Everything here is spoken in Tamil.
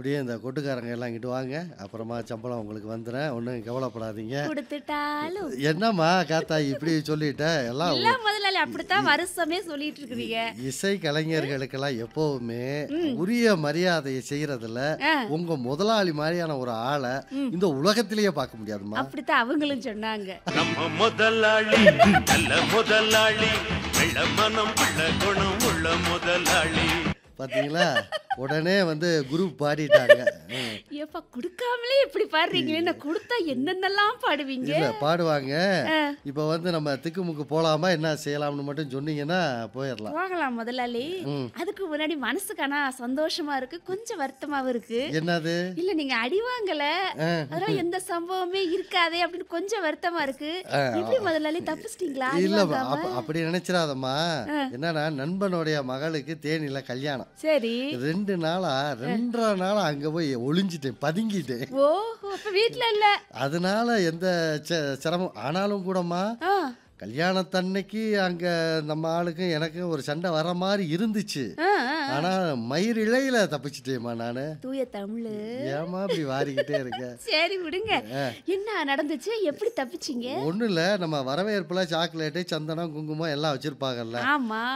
அப்படியே இந்த கொட்டுக்காரங்க எல்லாம் இங்கிட்டு வாங்க அப்புறமா சம்பளம் உங்களுக்கு வந்துடும் ஒன்றும் கவலைப்படாதீங்க கொடுத்துட்டாலும் என்னம்மா காத்தா இப்படி சொல்லிட்ட எல்லாம் இல்ல முதலாளி அப்படித்தான் வருஷமே சொல்லிட்டு இருக்கிறீங்க இசை கலைஞர்களுக்கெல்லாம் எப்பவுமே உரிய மரியாதையை செய்யறதுல ஆ. உங்க முதலாளி மாதிரியான ஒரு ஆளை இந்த உலகத்திலேயே பார்க்க முடியாதும்மா அப்படித்தான் அவங்களும் சொன்னாங்க நம்ம முதலாளி நல்ல முதலாளி வெள்ள மனம் உள்ள குணம் உள்ள முதலாளி பாத்தீங்களா உடனே வந்து குரூப் பாடிட்டாங்க ம். ஏப்பா கொடுக்காமலே இப்படி பாடுறீங்களே நான் கொடுத்தா என்னென்னலாம் பாடுவீங்க இல்ல பாடுவாங்க இப்ப வந்து நம்ம திக்குமுக்கு போலாமா என்ன செய்யலாம்னு மட்டும் சொன்னீங்கன்னா போயிடலாம் போகலாம் முதலாளி அதுக்கு முன்னாடி மனசுக்கானா சந்தோஷமா இருக்கு கொஞ்சம் வருத்தமாவும் இருக்கு என்னது இல்ல நீங்க அடி வாங்கல அதனால எந்த சம்பவமே இருக்காதே அப்படின்னு கொஞ்சம் வருத்தமா இருக்கு எப்படி முதலாளி தப்பிச்சிட்டீங்களா அடி இல்ல வாங்காம? அப்ப- அப்படி நினைச்சிடாதம்மா என்னன்னா நண்பனுடைய மகளுக்கு தேனியில கல்யாணம் சரி ரெண்டு நாளா ரெண்டரை நாளா அங்க போய் ஒளிஞ்சிட்டேன் பதுங்கிட்டேன் ஓஹோ அப்ப வீட்ல இல்ல அதனால எந்த ச- சிரமம் ஆனாலும் கூடம்மா ஆ, கல்யாணத்தன்னைக்கு அங்க நம்ம ஆளுக்கும் எனக்கும் ஒரு சண்டை வர மாதிரி இருந்துச்சு ஆ, ஆ. ஆனா மயிர் இழையில தப்பிச்சிட்டேம்மா நானு தூய தமிழ் ஏமா இப்படி வாரிக்கிட்டே இருக்க சரி விடுங்க என்ன நடந்துச்சு எப்படி தப்பிச்சீங்க ஒண்ணும் இல்ல நம்ம வரவேற்புல சாக்லேட்டு சந்தனம் குங்குமம் எல்லாம் வச்சிருப்பாங்கல்ல ஆமா